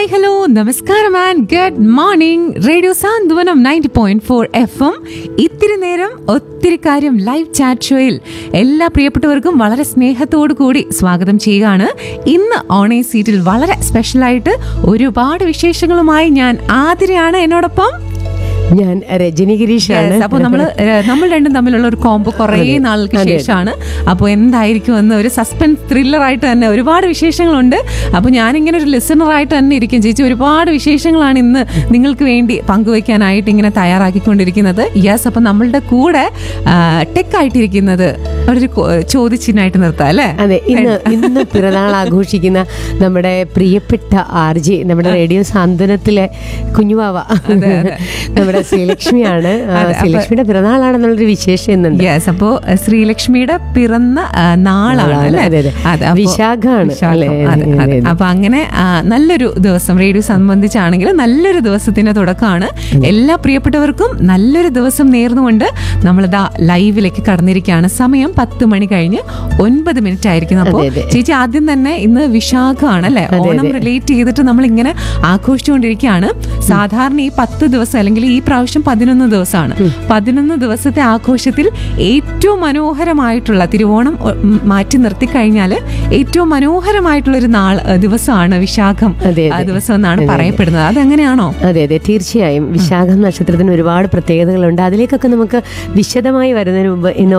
Hi hello നമസ്കാരം and good morning radio Santhwanam ninety point four F M ഇത്തിരി നേരം ഒത്തിരി കാര്യം ലൈവ് ചാറ്റ് ഷോയിൽ എല്ലാ പ്രിയപ്പെട്ടവർക്കും വളരെ സ്നേഹത്തോടു കൂടി സ്വാഗതം ചെയ്യുകയാണ് ഇന്ന് ഓണേ സീറ്റിൽ വളരെ സ്പെഷ്യലായിട്ട് ഒരുപാട് വിശേഷങ്ങളുമായി ഞാൻ ആതിരയാണ് എന്നോടൊപ്പം ഞാൻ രജനി ഗിരീഷാണ് അപ്പോൾ നമ്മൾ നമ്മൾ രണ്ടും തമ്മിലുള്ള ഒരു കോംബോ കുറേ നാളുകൾക്ക് അതെ. ശേഷമാണ് അപ്പോൾ എന്തായിരിക്കും എന്ന് ഒരു സസ്പെൻസ് ത്രില്ലറായിട്ട് തന്നെ ഒരുപാട് വിശേഷങ്ങളുണ്ട് അപ്പോൾ ഞാനിങ്ങനെ ഒരു ലിസണറായിട്ട് തന്നെ ഇരിക്കും ചേച്ചി ഒരുപാട് വിശേഷങ്ങളാണ് ഇന്ന് നിങ്ങൾക്ക് വേണ്ടി പങ്കുവയ്ക്കാനായിട്ട് ഇങ്ങനെ തയ്യാറാക്കിക്കൊണ്ടിരിക്കുന്നത് യെസ് അപ്പോൾ നമ്മളുടെ കൂടെ ടെക് ആയിട്ടിരിക്കുന്നത് ഒരു കൊ- ചോദ്യചിഹ്നമായിട്ട് നിർത്താം അല്ലേ അതെ ഇന്ന് ഇന്ന് പിറന്നാൾ ആഘോഷിക്കുന്ന നമ്മുടെ പ്രിയപ്പെട്ട ആർ ജെ നമ്മുടെ റേഡിയോ സാന്ത്വനത്തിലെ കുഞ്ഞുവാവ നമ്മുടെ ശ്രീലക്ഷ്മിയാണ് ആ, അതെ, അപ്പൊ- ശ്രീലക്ഷ്മിയുടെ പിറന്നാളാണെന്നുള്ളൊരു വിശേഷം ഇന്നുണ്ട് യെസ് അപ്പോ ശ്രീലക്ഷ്മിയുടെ പിറന്ന ആ, നാളാണ് നാളാണ്, അല്ലേ അതെ, അതെ. അതെ, അപ്പോ- വിശാഖമാണ്, വിശാഖം, അല്ലേ? അതെ, അതെ, അതെ. അതെ. അപ്പൊ അങ്ങനെ ആ, നല്ലൊരു ദിവസം റേഡിയോ സംബന്ധിച്ചാണെങ്കിൽ നല്ലൊരു ദിവസത്തിന്റെ തുടക്കമാണ് എല്ലാ പ്രിയപ്പെട്ടവർക്കും നല്ലൊരു ദിവസം നേർന്നുകൊണ്ട് നമ്മളിതാ ലൈവിലേക്ക് കടന്നിരിക്കുകയാണ് സമയം പത്ത് മണി കഴിഞ്ഞ് ഒൻപത് മിനിറ്റ് ആയിരിക്കുന്നു അപ്പോൾ അതെ, അതെ. ചേച്ചി ആദ്യം തന്നെ ഇന്ന് വിശാഖമാണ് അല്ലെ അതെ, ഓണം അതെ. റിലേറ്റ് ചെയ്തിട്ട് നമ്മൾ ഇങ്ങനെ ആഘോഷിച്ചുകൊണ്ടിരിക്കുകയാണ് സാധാരണ ഈ പത്ത് ദിവസം അല്ലെങ്കിൽ ഈ പ്രാവശ്യം പതിനൊന്ന് ദിവസമാണ് പതിനൊന്ന് ദിവസത്തെ ആഘോഷത്തിൽ ഏറ്റവും മനോഹരമായിട്ടുള്ള തിരുവോണം ഒ- ഉം, മാറ്റി നിർത്തി കഴിഞ്ഞാൽ ഏറ്റവും മനോഹരമായിട്ടുള്ള ഒരു നാൾ ഏ, ദിവസമാണ് വിശാഖം അതെ, ആ അതെ. ദിവസം എന്നാണ് അതെ, അതെ. പറയപ്പെടുന്നത് അതെങ്ങനെയാണോ അതെ അതെ തീർച്ചയായും വിശാഖം നക്ഷത്രത്തിന് ഒരുപാട് പ്രത്യേകതകളുണ്ട് അതിലേക്കൊക്കെ നമുക്ക് വിശദമായി വരുന്നതിന് മുമ്പ് ഇന്ന്